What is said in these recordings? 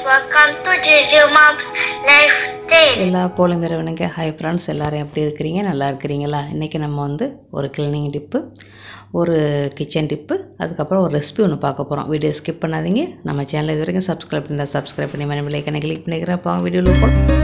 Welcome to JJ Mom's Life Tale. எல்லா போலும் இறைவனுக்கு ஹாய் ஃப்ரெண்ட்ஸ் எல்லாரும் எப்படி இருக்கிறீங்க நல்லா இருக்கிறீங்களா இன்றைக்கி நம்ம வந்து ஒரு கிளீனிங் டிப்பு ஒரு கிச்சன் டிப்பு அதுக்கப்புறம் ஒரு ரெசிபி ஒன்று பார்க்க போகிறோம் வீடியோ ஸ்கிப் பண்ணாதீங்க நம்ம சேனல் இது வரைக்கும் சப்ஸ்கிரைப் பண்ணல சப்ஸ்கிரைப் பண்ணி மணி விலைக்கனை கிளிக் பண்ணிக்கிறப்ப வீடியோவில் போகலாம்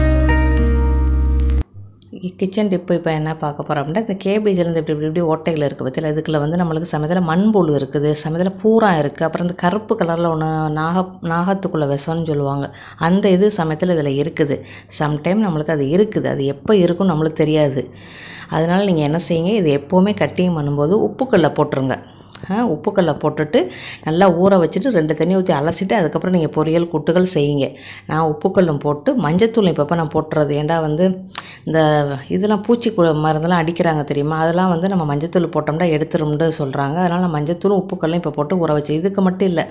கிச்சன் டிப்பு இப்போ என்ன பார்க்க போகிறோம் அப்படின்னா இந்த கேபேஜிலேருந்து இப்படி இப்படி இப்படி ஓட்டைகள் இருக்குது பற்றியில் இதுக்குள்ள வந்து நம்மளுக்கு சமயத்தில் மண்புழு இருக்குது சமயத்தில் பூரா இருக்குது அப்புறம் இந்த கருப்பு கலரில் ஒன்று நாக நாகத்துக்குள்ளே விஷம்னு சொல்லுவாங்க அந்த இது சமயத்தில் இதில் இருக்குது சம்டைம் நம்மளுக்கு அது இருக்குது அது எப்போ இருக்கும்னு நம்மளுக்கு தெரியாது அதனால் நீங்கள் என்ன செய்யுங்க இது எப்போவுமே கட்டிங் பண்ணும்போது உப்புக்கல்ல போட்டுருங்க ஆ, உப்புக்கல்லை போட்டுட்டு நல்லா ஊற வச்சுட்டு ரெண்டு தண்ணி ஊற்றி அலசிட்டு அதுக்கப்புறம் நீங்கள் பொரியல் கூட்டுகள் செய்யுங்க நான் உப்புக்கல்லும் போட்டு மஞ்சத்தூள் இப்பப்போ நான் போட்டுறது ஏன்டா வந்து இந்த இதெல்லாம் பூச்சி கு- மருந்தெல்லாம் அடிக்கிறாங்க தெரியுமா அதெல்லாம் வந்து நம்ம மஞ்சத்தூள் போட்டோம்னா எடுத்துரும்னு சொல்கிறாங்க அதனால் நான் மஞ்சத்தூளும் உப்புக்கல்லும் இப்போ போட்டு ஊற வச்சு இதுக்கு மட்டும் இல்லை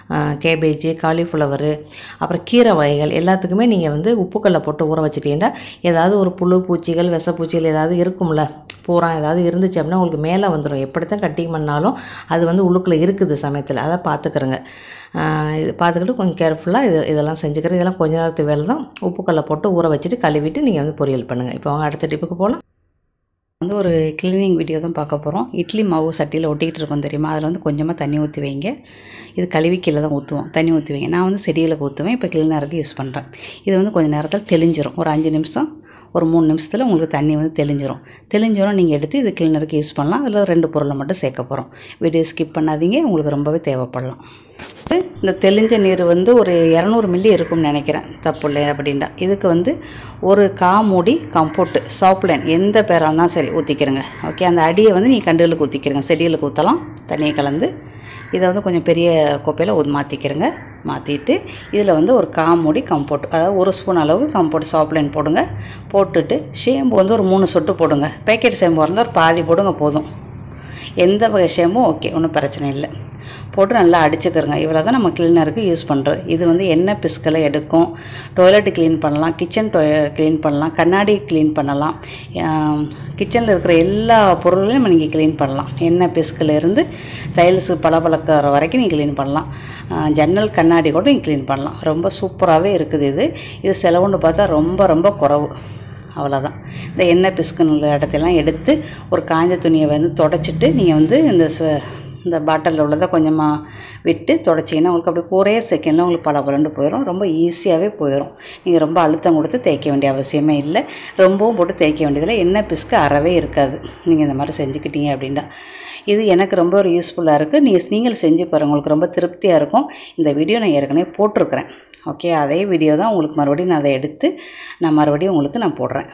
கேபேஜ் காலிஃப்ளவரு அப்புறம் கீரை வகைகள் எல்லாத்துக்குமே நீங்கள் வந்து உப்புக்கல்லை போட்டு ஊற வச்சுட்டீங்கன்னா ஏதாவது ஒரு புழு பூச்சிகள் விஷப்பூச்சிகள் ஏதாவது இருக்கும்ல பூரா ஏதாவது இருந்துச்சு அப்படின்னா உங்களுக்கு மேலே வந்துடும் எப்படித்தான் கட்டிங் பண்ணாலும் அது வந்து உள்ளுக்குள்ளே இருக்குது சமயத்தில் அதை பார்த்துக்கிறங்க இது பார்த்துக்கிட்டு கொஞ்சம் கேர்ஃபுல்லாக இது இதெல்லாம் செஞ்சுக்கிறேன் இதெல்லாம் கொஞ்ச நேரத்துக்கு வேலை தான் உப்புக்கல்லை போட்டு ஊற வச்சுட்டு கழுவிட்டு நீங்கள் வந்து பொரியல் பண்ணுங்கள் இப்போ அவங்க அடுத்த டிப்புக்கு போகலாம் வந்து ஒரு கிளீனிங் வீடியோ தான் பார்க்க போகிறோம் இட்லி மாவு சட்டியில் ஒட்டிக்கிட்டு இருக்கோம் தெரியுமா அதில் வந்து கொஞ்சமாக தண்ணி ஊற்றி வைங்க இது கழுவி கீழே தான் ஊற்றுவோம் தண்ணி ஊற்றி வைங்க நான் வந்து செடிகளுக்கு ஊற்றுவேன் இப்போ கிளீனருக்கு யூஸ் பண்ணுறேன் இது வந்து கொஞ்சம் நேரத்தில் தெளிஞ்சிரும் ஒரு அஞ்சு நிமிஷம் ஒரு மூணு நிமிஷத்தில் உங்களுக்கு தண்ணி வந்து தெளிஞ்சிரும் தெளிஞ்சிரும் நீங்கள் எடுத்து இது கிளீனருக்கு யூஸ் பண்ணலாம் அதில் ரெண்டு பொருளை மட்டும் சேர்க்க போகிறோம் வீடியோ ஸ்கிப் பண்ணாதீங்க உங்களுக்கு ரொம்பவே தேவைப்படலாம் இந்த தெளிஞ்ச நீர் வந்து ஒரு இரநூறு மில்லி இருக்கும்னு நினைக்கிறேன் தப்பு இல்லை அப்படின்டா இதுக்கு வந்து ஒரு கா மூடி கம்போட்டு சாப்லைன் எந்த பேராக இருந்தாலும் சரி ஊற்றிக்கிறங்க ஓகே அந்த அடியை வந்து நீ கண்டுகளுக்கு ஊற்றிக்கிறங்க செடிகளுக்கு ஊற்றலாம் தண்ணியை கலந்து இதை வந்து கொஞ்சம் பெரிய கோப்பையில் ஊ மாற்றிக்கிறங்க மாற்றிட்டு இதில் வந்து ஒரு கா மூடி கம்போட் அதாவது ஒரு ஸ்பூன் அளவுக்கு கம்போட் சாப்லைன் போடுங்க போட்டுட்டு ஷேம்பு வந்து ஒரு மூணு சொட்டு போடுங்க பேக்கெட் ஷேம்பு இருந்தால் ஒரு பாதி போடுங்க போதும் எந்த வகை ஷேம்பும் ஓகே ஒன்றும் பிரச்சனை இல்லை போட்டு நல்லா அடிச்சுக்கிறங்க இவ்வளோ தான் நம்ம கிளீனருக்கு யூஸ் பண்ணுறது இது வந்து எண்ணெய் பிஸ்கலை எடுக்கும் டாய்லெட்டு க்ளீன் பண்ணலாம் கிச்சன் டொய் க்ளீன் பண்ணலாம் கண்ணாடி க்ளீன் பண்ணலாம் கிச்சனில் இருக்கிற எல்லா பொருளையும் நம்ம நீங்கள் க்ளீன் பண்ணலாம் எண்ணெய் பிஸ்கில் இருந்து டைல்ஸு பளபளக்கிற வரைக்கும் நீங்கள் க்ளீன் பண்ணலாம் ஆஹ் ஜன்னல் கண்ணாடி கூட நீங்கள் க்ளீன் பண்ணலாம் ரொம்ப சூப்பராகவே இருக்குது இது இது செலவுன்னு பார்த்தா ரொம்ப ரொம்ப குறவு அவ்வளோதான் இந்த எண்ணெய் பிஸ்குன்னு இடத்தெல்லாம் எடுத்து ஒரு காஞ்ச துணியை வந்து தொடச்சிட்டு நீங்கள் வந்து இந்த ச- இந்த பாட்டிலில் உள்ளதை கொஞ்சமாக விட்டு தொடச்சிங்கன்னா உங்களுக்கு அப்படி ஒரே செகண்டில் உங்களுக்கு பல பலண்டு போயிடும் ரொம்ப ஈஸியாகவே போயிடும் நீங்கள் ரொம்ப அழுத்தம் கொடுத்து தேய்க்க வேண்டிய அவசியமே இல்லை ரொம்பவும் போட்டு தேய்க்க வேண்டியதில்லை எண்ணெய் பிஸ்கு அறவே இருக்காது நீங்கள் இந்த மாதிரி செஞ்சுக்கிட்டீங்க அப்படின்னா இது எனக்கு ரொம்ப ஒரு யூஸ்ஃபுல்லாக இருக்குது நீங்கள் நீங்கள் செஞ்சு பாருங்கள் உங்களுக்கு ரொம்ப திருப்தியாக இருக்கும் இந்த வீடியோ நான் ஏற்கனவே போட்டிருக்கிறேன் ஓகே அதே வீடியோ தான் உங்களுக்கு மறுபடியும் நான் அதை எடுத்து நான் மறுபடியும் உங்களுக்கு நான் போடுறேன்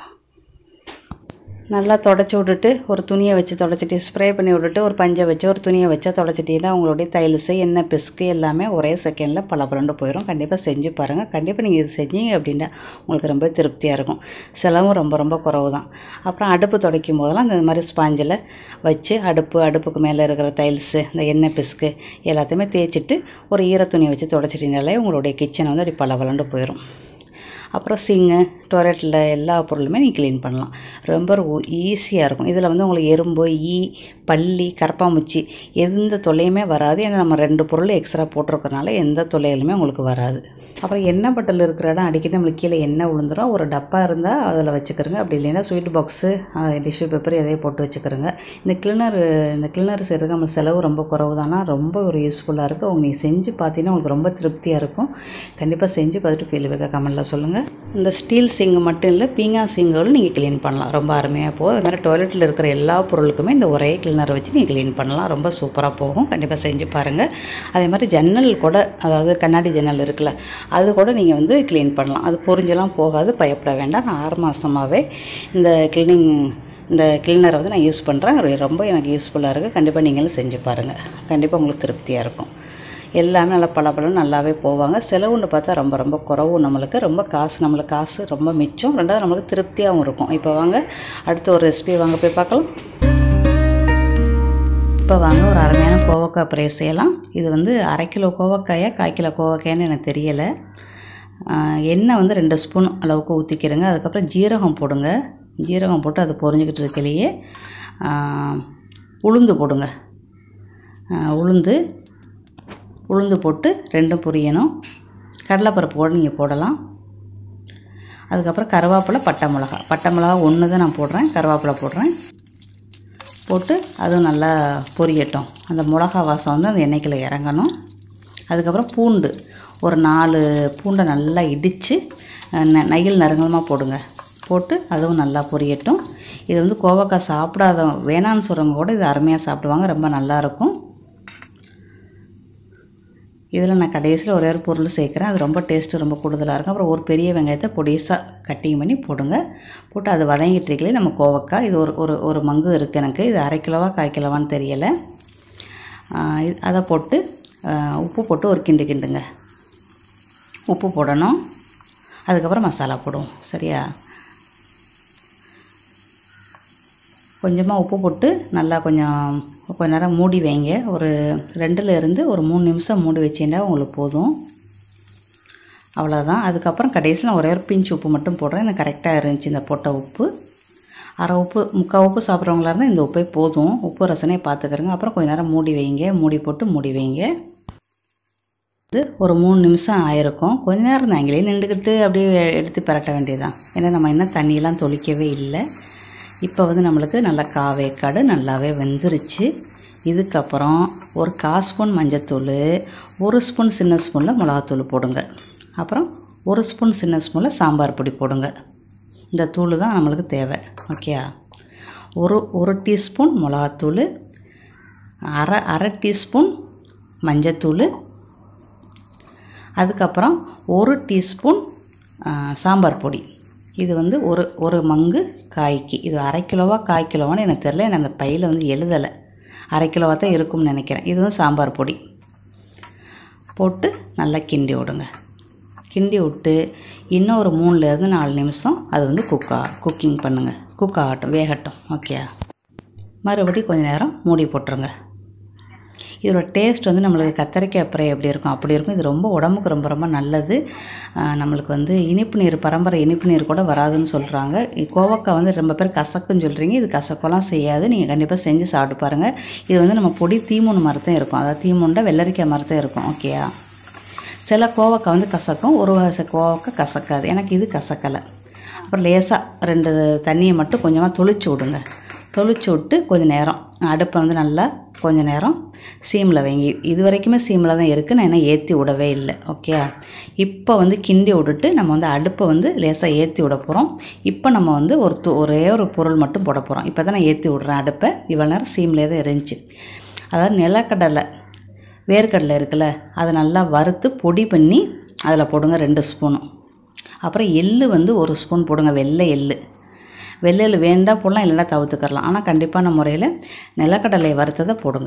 நல்லா தொடச்சி விட்டுட்டு ஒரு துணியை வச்சு தொடச்சிட்டு ஸ்ப்ரே பண்ணி விட்டுட்டு ஒரு பஞ்சை வச்சு ஒரு துணியை வச்சா தொடச்சிட்டீங்கன்னா உங்களுடைய தைலஸு எண்ணெய் பிஸ்கு எல்லாமே ஒரே செகண்டில் பல பலண்டு போயிடும் கண்டிப்பாக செஞ்சு பாருங்கள் கண்டிப்பாக நீங்கள் இது செஞ்சீங்க அப்படின்னா உங்களுக்கு ரொம்ப திருப்தியாக இருக்கும் செலவும் ரொம்ப ரொம்ப குறவு தான் அப்புறம் அடுப்பு துடைக்கும் போதெல்லாம் இந்த மாதிரி ஸ்பாஞ்சில் வச்சு அடுப்பு அடுப்புக்கு மேலே இருக்கிற டைல்ஸு இந்த எண்ணெய் பிஸ்கு எல்லாத்தையுமே தேய்ச்சிட்டு ஒரு ஈர துணியை வச்சு தொடச்சிட்டீங்கனாலே உங்களுடைய கிச்சனை வந்து அப்படி பல பலண்டு போயிடும் அப்புறம் சிங்கு டொய்லெட்டில் எல்லா பொருளுமே நீங்கள் க்ளீன் பண்ணலாம் ரொம்ப ஈஸியாக இருக்கும் இதில் வந்து உங்களுக்கு எறும்பு ஈ பல்லி கரப்பாம்பூச்சி எந்த தொல்லையுமே வராது ஏன்னா நம்ம ரெண்டு பொருள் எக்ஸ்ட்ரா போட்டிருக்கறனால எந்த தொல்லைகளுமே உங்களுக்கு வராது அப்புறம் எண்ணெய் பட்டல் இருக்கிற இடம் அடிக்கடி நம்மளுக்கு கீழே எண்ணெய் விழுந்துடும் ஒரு டப்பா இருந்தால் அதில் வச்சுக்கிறோங்க அப்படி இல்லைன்னா ஸ்வீட் பாக்ஸு டிஷ்யூ பேப்பர் எதையோ போட்டு வச்சுக்கிறோங்க இந்த கிளீனர் இந்த கிளீனர் செய்கிறதுக்கு நம்ம செலவு ரொம்ப குறவு தானா ரொம்ப ஒரு யூஸ்ஃபுல்லாக இருக்குது அவங்க நீங்கள் செஞ்சு பார்த்தீங்கன்னா உங்களுக்கு ரொம்ப திருப்தியாக இருக்கும் கண்டிப்பாக செஞ்சு பார்த்துட்டு ஃபீல்பேக்காக கமெண்ட்டில் சொல்லுங்கள் இந்த ஸ்டீல் சிங்கு மட்டும் இல்லை பீங்கா சிங்குகளும் நீங்கள் க்ளீன் பண்ணலாம் ரொம்ப அருமையாக போகும் அது மாதிரி டாய்லெட்டில் இருக்கிற எல்லா பொருளுக்குமே இந்த ஒரே கிளீனரை வச்சு நீங்கள் க்ளீன் பண்ணலாம் ரொம்ப சூப்பராக போகும் கண்டிப்பாக செஞ்சு பாருங்கள் அதே மாதிரி ஜன்னல் கூட அதாவது கண்ணாடி ஜன்னல் இருக்குல்ல அது கூட நீங்கள் வந்து க்ளீன் பண்ணலாம் அது பொரிஞ்செல்லாம் போகாது பயப்பட வேண்டாம் நான் ஆறு மாதமாகவே இந்த க்ளீனிங் இந்த கிளீனரை வந்து நான் யூஸ் பண்ணுறேன் ரொம்ப எனக்கு யூஸ்ஃபுல்லாக இருக்குது கண்டிப்பாக நீங்களும் செஞ்சு பாருங்கள் கண்டிப்பாக உங்களுக்கு திருப்தியாக இருக்கும் எல்லாமே நல்லா பளபளன்னு நல்லாவே போவாங்க செலவுன்னு பார்த்தா ரொம்ப ரொம்ப குறவு நம்மளுக்கு ரொம்ப காசு நம்மளுக்கு காசு ரொம்ப மிச்சம் ரெண்டாவது நம்மளுக்கு திருப்தியாகவும் இருக்கும் இப்போ வாங்க அடுத்த ஒரு ரெசிபி வாங்க போய் பார்க்கலாம் இப்போ வாங்க ஒரு அருமையான கோவக்காய் ப்ரை செய்யலாம் இது வந்து அரை கிலோ கோவக்காயா கால் கிலோ கோவக்காயான்னு எனக்கு தெரியலை ஆஹ் எண்ணெய் வந்து ரெண்டு ஸ்பூன் அளவுக்கு ஊற்றிக்கிறேங்க அதுக்கப்புறம் ஜீரகம் போடுங்க ஜீரகம் போட்டு அது பொரிஞ்சுக்கிட்டு இருக்கலையே உளுந்து போடுங்க ஆஹ் உளுந்து உளுந்து போட்டு ரெண்டும் பொரியணும் கடலைப்பருப்பு கூட நீங்கள் போடலாம் அதுக்கப்புறம் கருவேப்பிலை பட்டை மிளகா பட்டை மிளகா ஒன்று தான் நான் போடுறேன் கருவேப்பிலை போடுறேன் போட்டு அதுவும் நல்லா பொரியட்டும் அந்த மிளகா வாசம் வந்து அந்த எண்ணெய்க்குள்ள இறங்கணும் அதுக்கப்புறம் பூண்டு ஒரு நாலு பூண்டை நல்லா இடித்து நெய்யில் நறுங்கலமாக போடுங்க போட்டு அதுவும் நல்லா பொரியட்டும் இது வந்து கோவக்காய் சாப்பிடாத வேணான்னு சொல்கிறவங்க கூட இது அருமையாக சாப்பிடுவாங்க ரொம்ப நல்லாயிருக்கும் இதில் நான் கடைசியில் ஒரே ஒரு பொருள் சேர்க்குறேன் அது ரொம்ப டேஸ்ட்டு ரொம்ப கூடுதலாக இருக்கும் அப்புறம் ஒரு பெரிய வெங்காயத்தை பொடிசாக கட்டிங் பண்ணி போடுங்க போட்டு அது வதங்கிட்டு இருக்கலே நம்ம கோவக்காய் இது ஒரு ஒரு ஒரு மங்கு இருக்குது எனக்கு இது அரை கிலோவா கால் கிலோவான்னு தெரியலை ஆஹ் இது அதை போட்டு ஆஹ் உப்பு போட்டு ஒரு கிண்டு கிண்டுங்க உப்பு போடணும் அதுக்கப்புறம் மசாலா போடுவோம் சரியா கொஞ்சமாக உப்பு போட்டு நல்லா கொஞ்சம் கொஞ்ச நேரம் மூடி வைங்க ஒரு ரெண்டுல இருந்து ஒரு மூணு நிமிஷம் மூடி வச்சீங்கன்னா உங்களுக்கு போதும் அவ்வளோதான் அதுக்கப்புறம் கடைசியில் ஒரே ஒரு பிஞ்சு உப்பு மட்டும் போடுறேன் எனக்கு கரெக்டாக இருந்துச்சு இந்த போட்ட உப்பு அரை உப்பு முக்கால் உப்பு சாப்பிட்றவங்களா இருந்தால் இந்த உப்பே போதும் உப்பு ரசனையை பார்த்துக்கிறங்க அப்புறம் கொஞ்ச நேரம் மூடி வைங்க மூடி போட்டு மூடி வைங்க இது ஒரு மூணு நிமிஷம் ஆயிருக்கும் கொஞ்ச நேரம் தான் அங்கேயே நின்றுக்கிட்டு அப்படியே எடுத்து பரட்ட வேண்டியதுதான் ஏன்னா நம்ம இன்னும் தண்ணியெல்லாம் தொளிக்கவே இல்லை இப்போ வந்து நம்மளுக்கு நல்லா காவேக்காடு நல்லாவே வெந்துருச்சு இதுக்கப்புறம் ஒரு கால் ஸ்பூன் மஞ்சத்தூள் ஒரு ஸ்பூன் சின்ன ஸ்பூனில் மிளகாத்தூள் போடுங்க அப்புறம் ஒரு ஸ்பூன் சின்ன ஸ்பூனில் சாம்பார் பொடி போடுங்க இந்த தூள் தான் நம்மளுக்கு தேவை ஓகே ஒரு ஒரு டீஸ்பூன் மிளகாத்தூள் அரை அரை டீஸ்பூன் மஞ்சத்தூள் அதுக்கப்புறம் ஒரு டீஸ்பூன் ஆ, சாம்பார் பொடி இது வந்து ஒரு ஒரு மங்கு காய்க்கு இது அரை கிலோவா கால் கிலோவான்னு எனக்கு தெரில எனக்கு அந்த பையில் வந்து எழுதலை அரை கிலோவா தான் இருக்கும்னு நினைக்கிறேன் இது வந்து சாம்பார் பொடி போட்டு நல்லா கிண்டி விடுங்க கிண்டி விட்டு இன்னும் ஒரு மூணுலேருந்து நாலு நிமிஷம் அது வந்து குக்கா குக்கிங் பண்ணுங்கள் குக் ஆகட்டும் வேகட்டும் ஓகே மறுபடியும் கொஞ்ச நேரம் மூடி போட்டுருங்க இதோட டேஸ்ட் வந்து நம்மளுக்கு கத்தரிக்காய் ஃப்ரை எப்படி இருக்கும் அப்படி இருக்கும் இது ரொம்ப உடம்புக்கு ரொம்ப ரொம்ப நல்லது ஆஹ் நம்மளுக்கு வந்து இனிப்பு நீர் பரம்பரை இனிப்பு நீர் கூட வராதுன்னு சொல்கிறாங்க கோவக்காய் வந்து ரொம்ப பேர் கசக்குன்னு சொல்கிறீங்க இது கசக்கெல்லாம் செய்யாது நீங்கள் கண்டிப்பாக செஞ்சு சாப்பிட்டு பாருங்கள் இது வந்து நம்ம பொடி தீமுன்னு மரத்தான் இருக்கும் அதாவது தீமுண்டை வெள்ளரிக்காய் மரத்தான் இருக்கும் ஓகேயா சில கோவக்காய் வந்து கசக்கும் ஒரு வகை கோவக்காய் கசக்காது எனக்கு இது கசக்கலை அப்புறம் லேசாக ரெண்டு தண்ணியை மட்டும் கொஞ்சமாக தொளிச்சு விடுங்க தொளிச்சு விட்டு கொஞ்ச நேரம் அடுப்பை வந்து நல்லா கொஞ்ச நேரம் சீமில் வைங்க இது வரைக்குமே சீமில் தான் இருக்குது நான் என்ன ஏற்றி விடவே இல்லை ஓகே இப்போ வந்து கிண்டி விட்டுட்டு நம்ம வந்து அடுப்பை வந்து லேசாக ஏற்றி விட போகிறோம் இப்போ நம்ம வந்து ஒரு து- ஒரே ஒரு பொருள் மட்டும் போட போகிறோம் இப்போ தான் நான் ஏற்றி விட்றேன் அடுப்பை இவ்வளோ நேரம் சீம்லேயே தான் இருந்துச்சு அதாவது நிலக்கடலை வேர்க்கடலை இருக்குல்ல அதை நல்லா வறுத்து பொடி பண்ணி அதில் போடுங்க ரெண்டு ஸ்பூனும் அப்புறம் எள்ளு வந்து ஒரு ஸ்பூன் போடுங்க வெள்ளை எள்ளு வெள்ளை எள்ளு வேண்டாம் போடலாம் இல்லைன்னா தவிர்த்துக்கறலாம் ஆனால் கண்டிப்பான முறையில் நிலக்கடலை வறுத்ததை போடுங்க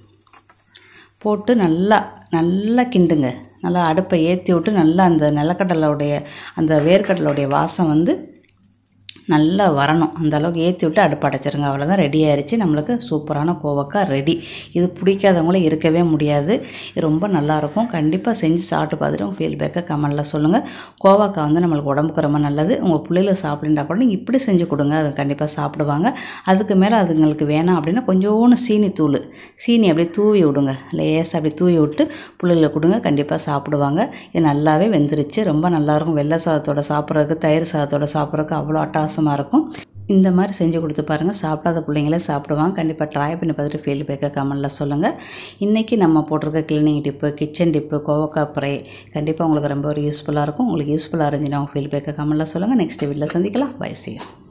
போட்டு நல்லா நல்லா கிண்டுங்க நல்லா அடுப்பை ஏற்றி விட்டு நல்லா அந்த நிலக்கடலையுடைய அந்த வேர்க்கடலையுடைய வாசம் வந்து நல்லா வரணும் அந்த அளவுக்கு ஏற்றி விட்டு அடுப்பு அடைச்சிருங்க அவ்வளோதான் ரெடி ஆயிடுச்சு நம்மளுக்கு சூப்பரான கோவக்காய் ரெடி இது பிடிக்காதவங்களும் இருக்கவே முடியாது இது ரொம்ப நல்லாயிருக்கும் கண்டிப்பாக செஞ்சு சாப்பிட்டு பார்த்துட்டு உங்கள் ஃபீட்பேக்கை கமெண்டில் சொல்லுங்கள் கோவக்காய் வந்து நம்மளுக்கு உடம்புக்கு ரொம்ப நல்லது உங்கள் பிள்ளைகளை சாப்பிடுண்டா கூட நீங்கள் இப்படி செஞ்சு கொடுங்க அது கண்டிப்பாக சாப்பிடுவாங்க அதுக்கு மேலே அதுங்களுக்கு வேணாம் அப்படின்னா கொஞ்சோண்டு சீனி தூள் சீனி அப்படியே தூவி விடுங்க லேசாக அப்படியே தூவி விட்டு பிள்ளைகளுக்கு கொடுங்க கண்டிப்பாக சாப்பிடுவாங்க இது நல்லாவே வெந்துருச்சு ரொம்ப நல்லாயிருக்கும் வெள்ளை சாதத்தோட சாப்பிட்றதுக்கு தயிர் சாதத்தோட சாப்பிட்றதுக்கு அவ்வளோ அட்டகாசமாக இருக்கும் இந்த மாதிரி செஞ்சு கொடுத்து பாருங்கள் சாப்பிடாத பிள்ளைங்களே சாப்பிடுவாங்க கண்டிப்பாக ட்ரை பண்ணி பார்த்துட்டு ஃபீட்பேக்கை கமெண்டில் சொல்லுங்கள் இன்றைக்கி நம்ம போட்டிருக்க கிளீனிங் டிப்பு கிச்சன் டிப்பு கோவக்காய் ஃப்ரை கண்டிப்பாக உங்களுக்கு ரொம்ப ஒரு யூஸ்ஃபுல்லாக இருக்கும் உங்களுக்கு யூஸ்ஃபுல்லாக இருந்துச்சுன்னா உங்கள் ஃபீட்பேக்கை கமெண்டில் சொல்லுங்கள் நெக்ஸ்ட் வீட்டில் சந்திக்கலாம் பை see you